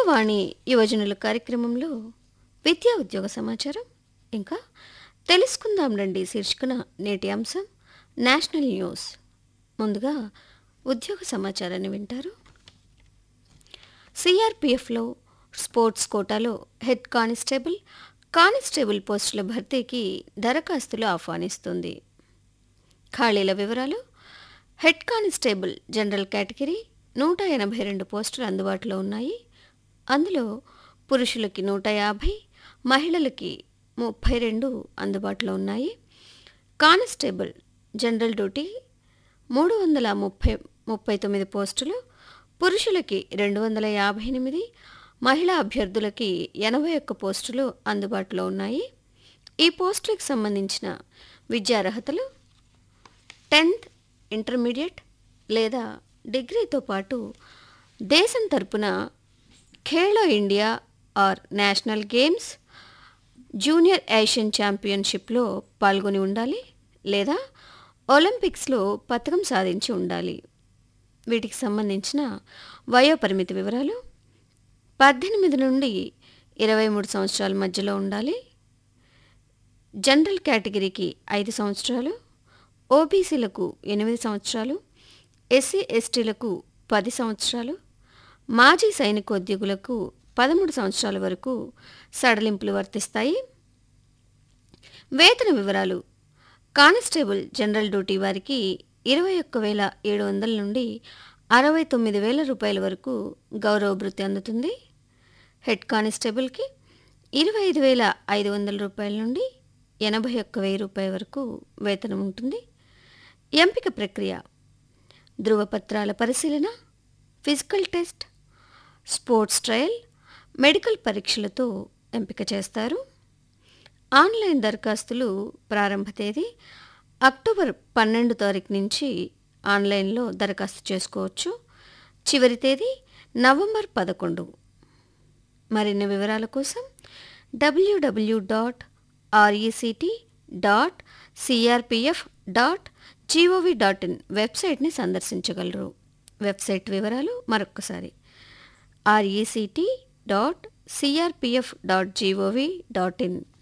యువవాణి యువజనుల కార్యక్రమంలో విద్యా ఉద్యోగ సమాచారం ఇంకా తెలుసుకుందాం రండి శీర్షికన నేటి అంశం నేషనల్ న్యూస్ ముందుగా ఉద్యోగ సమాచారాన్ని వింటారు సిఆర్పిఎఫ్లో స్పోర్ట్స్ కోటాలో హెడ్ కానిస్టేబుల్ కానిస్టేబుల్ పోస్టుల భర్తీకి దరఖాస్తులు ఆహ్వానిస్తుంది ఖాళీల వివరాలు హెడ్ కానిస్టేబుల్ జనరల్ కేటగిరీ నూట ఎనభై రెండు పోస్టులు అందుబాటులో ఉన్నాయి అందులో పురుషులకి నూట యాభై మహిళలకి ముప్పై రెండు అందుబాటులో ఉన్నాయి కానిస్టేబుల్ జనరల్ డ్యూటీ మూడు వందల ముప్పై ముప్పై తొమ్మిది పోస్టులు పురుషులకి రెండు వందల యాభై ఎనిమిది మహిళా అభ్యర్థులకి ఎనభై ఒక్క పోస్టులు అందుబాటులో ఉన్నాయి ఈ పోస్టులకు సంబంధించిన విద్యార్హతలు టెన్త్ ఇంటర్మీడియట్ లేదా డిగ్రీతో పాటు దేశం తరపున Khelo India or national games junior Asian ఛాంపియన్షిప్లో పాల్గొని ఉండాలి లేదా ఒలింపిక్స్లో పథకం సాధించి ఉండాలి వీటికి సంబంధించిన వయోపరిమితి వివరాలు పద్దెనిమిది నుండి ఇరవై మూడు సంవత్సరాల మధ్యలో ఉండాలి జనరల్ కేటగిరీకి ఐదు సంవత్సరాలు ఓబీసీలకు ఎనిమిది సంవత్సరాలు ఎస్సీ ఎస్టీలకు పది సంవత్సరాలు మాజీ సైనికోద్యోగులకు పదమూడు సంవత్సరాల వరకు సడలింపులు వర్తిస్తాయి వేతన వివరాలు కానిస్టేబుల్ జనరల్ డ్యూటీ వారికి ఇరవై ఒక్క వేల ఏడు వందల నుండి అరవై తొమ్మిది వేల రూపాయల వరకు గౌరవ భృతి అందుతుంది హెడ్ కానిస్టేబుల్కి ఇరవై ఐదు వేల ఐదు వందల రూపాయల నుండి ఎనభై ఒక్క వెయ్యి రూపాయల వరకు వేతనం ఉంటుంది ఎంపిక ప్రక్రియ ధృవపత్రాల పరిశీలన physical test sports trial medical పరీక్షలతో ఎంపిక చేస్తారు ఆన్లైన్ దరఖాస్తులు ప్రారంభ తేదీ అక్టోబర్ పన్నెండు తారీఖు నుంచి ఆన్లైన్లో దరఖాస్తు చేసుకోవచ్చు చివరి తేదీ నవంబర్ పదకొండు మరిన్ని వివరాల కోసం WW dot RECT dot CRPF dot GOV dot in వెబ్సైట్ని సందర్శించగలరు వెబ్సైట్ వివరాలు మరొక్కసారి RECT dot CRPF dot GOV dot in